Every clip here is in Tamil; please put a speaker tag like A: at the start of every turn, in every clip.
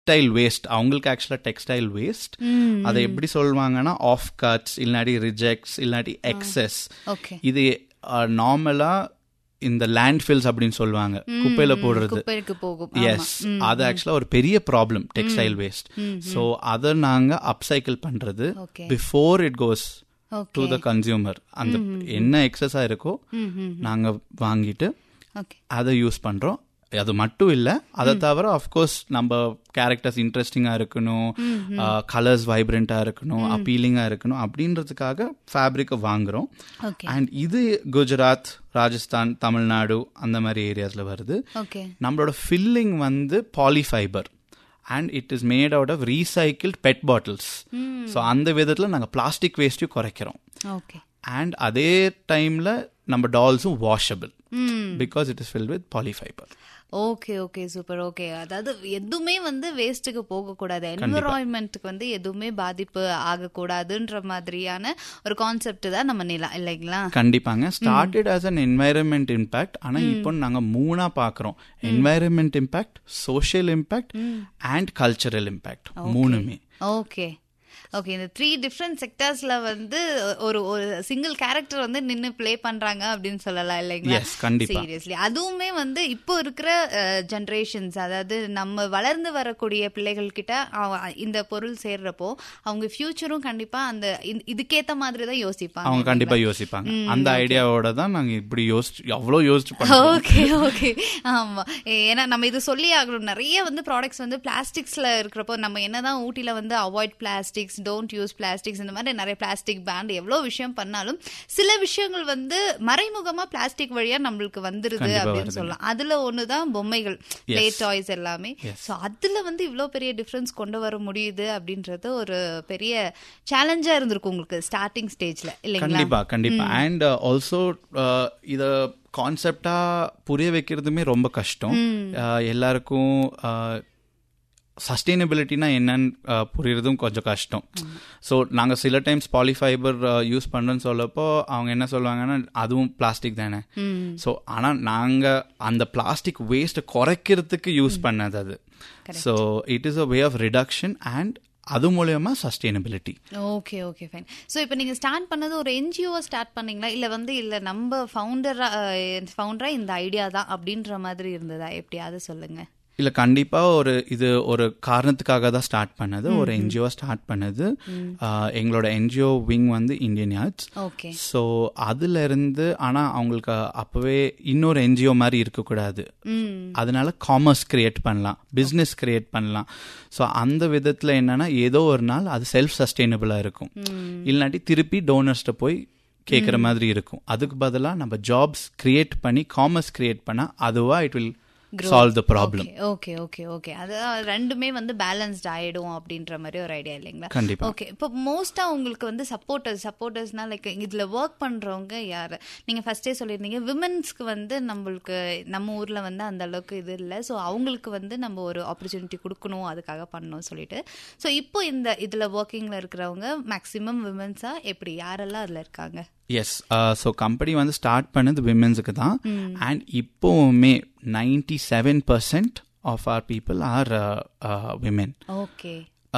A: டெக்ஸ்டைல் வேஸ்ட் அவங்களுக்கு ஆக்சுவலாக டெக்ஸ்டைல் வேஸ்ட் அதை எப்படி சொல்லுவாங்கன்னா ஆஃப் கட்ஸ் இல்லாட்டி ரிஜெக்ட்ஸ் இல்லாட்டி எக்ஸஸ்
B: ஓகே
A: இது நார்மலா இந்த லேண்ட் ஃபில்ஸ் அப்படின்னு சொல்லுவாங்க குப்பையில போடுறது
B: குப்பைக்கு போகும்
A: எஸ் அது ஆக்சுவலா ஒரு பெரிய ப்ராப்ளம் டெக்ஸ்டைல் வேஸ்ட் ஸோ அதை நாங்க அப்சைக்கிள் பண்றது
B: Okay.
A: Before it goes
B: okay
A: to the consumer அந்த என்ன எக்ஸஸா இருக்கோ நாங்க வாங்கிட்டு
B: ஓகே
A: அதை யூஸ் பண்றோம் அது மட்டும் இல்ல அதை தவிர அஃப்கோர்ஸ் நம்ம கேரக்டர்ஸ் இன்ட்ரெஸ்டிங்கா இருக்கணும் கலர்ஸ் வைப்ரண்டா இருக்கணும் அப்பீலிங்கா இருக்கணும் அப்படின்றதுக்காக ஃபேப்ரிக்கை வாங்குறோம்
B: ஓகே
A: அண்ட் இது குஜராத் ராஜஸ்தான் தமிழ்நாடு அந்த மாதிரி ஏரியாஸ்ல வருது
B: ஓகே
A: நம்மளோட ஃபில்லிங் வந்து polyfiber and it is made out of recycled PET bottles so அந்த விதத்தில் நாங்கள் பிளாஸ்டிக் வேஸ்ட்டையும் குறைக்கிறோம்
B: ஓகே
A: அண்ட் அதே டைமில் நம்ம டால்ஸும் washable because it is fill with polyfiber
B: okay okay super okay அதாவது எதுவுமே வந்து வேஸ்ட்டுக்கு போகக்கூடாது என்விரான்மெண்ட்டுக்கு வந்து எதுவுமே பாதிப்பு ஆகக்கூடாதுன்ற மாதிரியான ஒரு கான்செப்ட் தான் நம்ம நிலா இல்லைங்களா
A: கண்டிப்பாங்க started as an environment impact ஆனால் இப்போ நாங்கள் மூணா பார்க்குறோம் environment impact social impact and cultural impact மூணுமே
B: ஓகே ஓகே இந்த த்ரீ டிஃப்ரெண்ட் செக்டர்ஸ்ல வந்து ஒரு ஒரு சிங்கிள் கேரக்டர் வந்து நின்னு ப்ளே பண்றாங்க அப்படின்னு சொல்லலாம் இல்லைங்களா
A: Yes, கண்டிப்பா.
B: சீரியஸ்லி அதுவுமே வந்து இப்போ இருக்கிற ஜென்ரேஷன்ஸ் அதாவது நம்ம வளர்ந்து வரக்கூடிய பிள்ளைகள் கிட்ட அவ- இந்த பொருள் சேர்றப்போ அவங்க ஃபியூச்சரும் கண்டிப்பா அந்த இந்த- இதுக்கேத்த மாதிரி தான் யோசிப்பாங்க
A: அவங்க கண்டிப்பா யோசிப்பாங்க அந்த ஐடியாவோட தான் நாங்க இப்படி யோசிச்சு அவ்வளோ யோசிச்சு பண்றோம்
B: ஓகே ஓகே ஆமா ஏன்னா நம்ம இது சொல்லி ஆகணும் நிறைய வந்து ப்ராடக்ட்ஸ் வந்து பிளாஸ்டிக்ஸ்ல இருக்கிறப்போ நம்ம என்னதான் ஊட்டில வந்து avoid plastics don't use plastics இந்த மாதிரி நிறைய பிளாஸ்டிக் பேண்ட் எவ்வளோ விஷயம் பண்ணாலும் சில விஷயங்கள் வந்து மறைமுகமா பிளாஸ்டிக் வழியா நம்மளுக்கு வந்துருது
A: கண்டிப்பா
B: அப்படின்னு
A: வருதுங்க.
B: சொல்லலாம் அதுல ஒண்ணுதான் பொம்மைகள் பிளே டாய்ஸ் எல்லாமே சோ அதுல வந்து இவ்ளோ பெரிய டிஃபரன்ஸ் கொண்டு வர முடியுது அப்படின்றது ஒரு பெரிய சேலஞ்சா இருந்திருக்கும் உங்களுக்கு ஸ்டார்டிங் ஸ்டேஜ்ல இல்லைங்களா
A: கண்டிப்பா கண்டிப்பா அண்ட் ஆல்சோ இத கான்செப்டா புரிய வைக்கிறதுமே ரொம்ப கஷ்டம் Uh, எல்லாருக்கும் சஸ்டைனபிலிட்டினா என்னன்னு uh, புரியறதும் கொஞ்சம் கஷ்டம் ஸோ நாங்கள் சில டைம்ஸ் பாலிஃபைபர் யூஸ் பண்ணுறோன்னு சொல்லப்போ அவங்க என்ன சொல்லுவாங்கன்னா அதுவும் பிளாஸ்டிக் தானே ஸோ ஆனால் நாங்கள் அந்த பிளாஸ்டிக் வேஸ்ட்டை குறைக்கிறதுக்கு யூஸ் பண்ணது அது so it is a way of reduction and அது மூலயமா sustainability
B: okay okay fine so இப்போ நீங்கள் ஸ்டார்ட் பண்ணது ஒரு என்ஜிஓ ஸ்டார்ட் பண்ணீங்களா இல்லை வந்து இல்லை நம்ம ஃபவுண்டரா ஃபவுண்டரா இந்த ஐடியா தான் அப்படின்ற மாதிரி இருந்ததா எப்படி அதை சொல்லுங்க
A: இல்ல கண்டிப்பா ஒரு இது ஒரு காரணத்துக்காக தான் ஸ்டார்ட் பண்ணது ஒரு என்ஜிஓ ஸ்டார்ட் பண்ணது ஆஹ், எங்களோட என்ஜிஓ விங் வந்து இந்தியன் ஆர்ட்ஸ்
B: ஓகே
A: ஸோ அதுல இருந்து ஆனா அவங்களுக்கு அப்பவே இன்னொரு என்ஜிஓ மாதிரி இருக்கக்கூடாது அதனால காமர்ஸ் கிரியேட் பண்ணலாம் பிஸ்னஸ் கிரியேட் பண்ணலாம் ஸோ அந்த விதத்துல என்னன்னா ஏதோ ஒரு நாள் அது செல்ஃப் சஸ்டைனபிளா இருக்கும் இல்லாட்டி திருப்பி டோனர்ஸ்ட்ட போய் கேட்குற மாதிரி இருக்கும் அதுக்கு பதிலாக நம்ம ஜாப்ஸ் கிரியேட் பண்ணி காமர்ஸ் கிரியேட் பண்ணா அதுவா it will solve the problem
B: okay okay okay அது ரெண்டுமே வந்து பேலன்ஸ்ட் ஆயிடும் அப்படின்ற மாதிரி ஒரு ஐடியா இல்லைங்களா
A: கண்டிப்பா.
B: ஓகே இப்போ மோஸ்டா உங்களுக்கு வந்து சப்போர்ட்டர்ஸ் சப்போர்ட்டர்ஸ்னா லைக் இதுல ஒர்க் பண்றவங்க யாரு நீங்க ஃபர்ஸ்டே சொல்லியிருந்தீங்க விமன்ஸ்க்கு வந்து நம்மளுக்கு நம்ம ஊர்ல வந்து அந்த அளவுக்கு இது இல்லை ஸோ அவங்களுக்கு வந்து நம்ம ஒரு ஆப்பர்ச்சுனிட்டி கொடுக்கணும் அதுக்காக பண்ணணும் சொல்லிட்டு ஸோ இப்போ இந்த இதுல ஒர்க்கிங்ல இருக்கிறவங்க மேக்சிமம் விமன்ஸா எப்படி யாரெல்லாம் அதுல இருக்காங்க
A: எஸ் ஸோ கம்பெனி வந்து ஸ்டார்ட் பண்ணது விமென்ஸுக்கு தான் அண்ட் இப்போவுமே ninety seven percent of our people are women
B: okay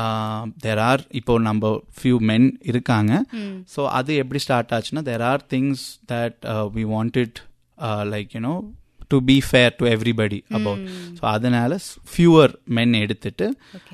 A: there are இப்போ நம்ம ஃபியூ மென் இருக்காங்க ஸோ அது எப்படி ஸ்டார்ட் ஆச்சுன்னா there are things that we wanted like you know to be fair to everybody about so அதனால ஃபியூவர் மென் எடுத்துட்டு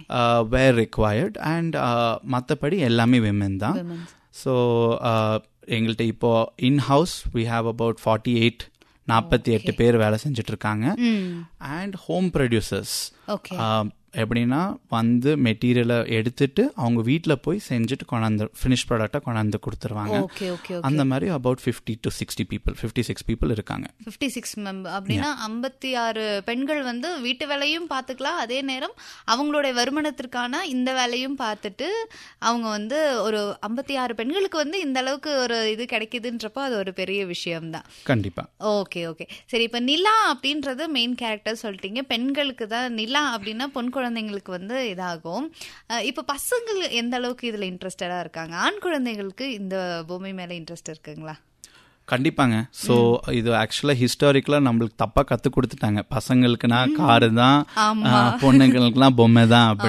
A: வேர் ரிக்வயர்ட் அண்ட் மற்றபடி எல்லாமே விமென் தான் ஸோ எங்கள்கிட்ட இப்போ in house we have about forty eight நாற்பத்தி எட்டு பேர் வேலை செஞ்சுட்டு இருக்காங்க அண்ட் ஹோம் ப்ரொடியூசர்ஸ்
B: ஓகே
A: எப்படின்னா வந்து மெட்டீரியலை எடுத்துட்டு அவங்க வீட்டில் போய் செஞ்சுட்டு கொண்டாந்து ஃபினிஷ் ப்ராடக்டை கொண்டாந்து கொடுத்துருவாங்க
B: ஓகே ஓகே
A: அந்த மாதிரி about fifty to sixty people fifty six people இருக்காங்க
B: ஃபிஃப்டி சிக்ஸ் மெம்பர் அப்படின்னா ஐம்பத்தி ஆறு பெண்கள் வந்து வீட்டு வேலையும் பார்த்துக்கலாம் அதே நேரம் அவங்களுடைய வருமானத்திற்கான இந்த வேலையும் பார்த்துட்டு அவங்க வந்து ஒரு ஐம்பத்தி ஆறு பெண்களுக்கு வந்து இந்த அளவுக்கு ஒரு இது கிடைக்குதுன்றப்போ அது ஒரு பெரிய விஷயம்தான்
A: கண்டிப்பா
B: ஓகே ஓகே சரி இப்போ நிலா அப்படின்றது மெயின் கேரக்டர் சொல்லிட்டீங்க பெண்களுக்கு தான் நிலா அப்படின்னா பொன் குழந்தைங்களுக்கு வந்து இதாகும் அஹ் இப்போ பசங்கள் எந்த அளவுக்கு இதுல இன்ட்ரெஸ்டடா இருக்காங்க ஆண் குழந்தைங்களுக்கு இந்த பொம்மை மேல இன்ட்ரெஸ்ட் இருக்குங்களா
A: கண்டிப்பாங்க ஸோ இது ஆக்சுவலா ஹிஸ்டாரிக்கலா நம்மளுக்கு தப்பா கத்து கொடுத்துட்டாங்க பசங்களுக்குனா காரு தான்
B: ஆமா.
A: பொண்ணுங்களுக்குலாம் பொம்மை தான் அப்படி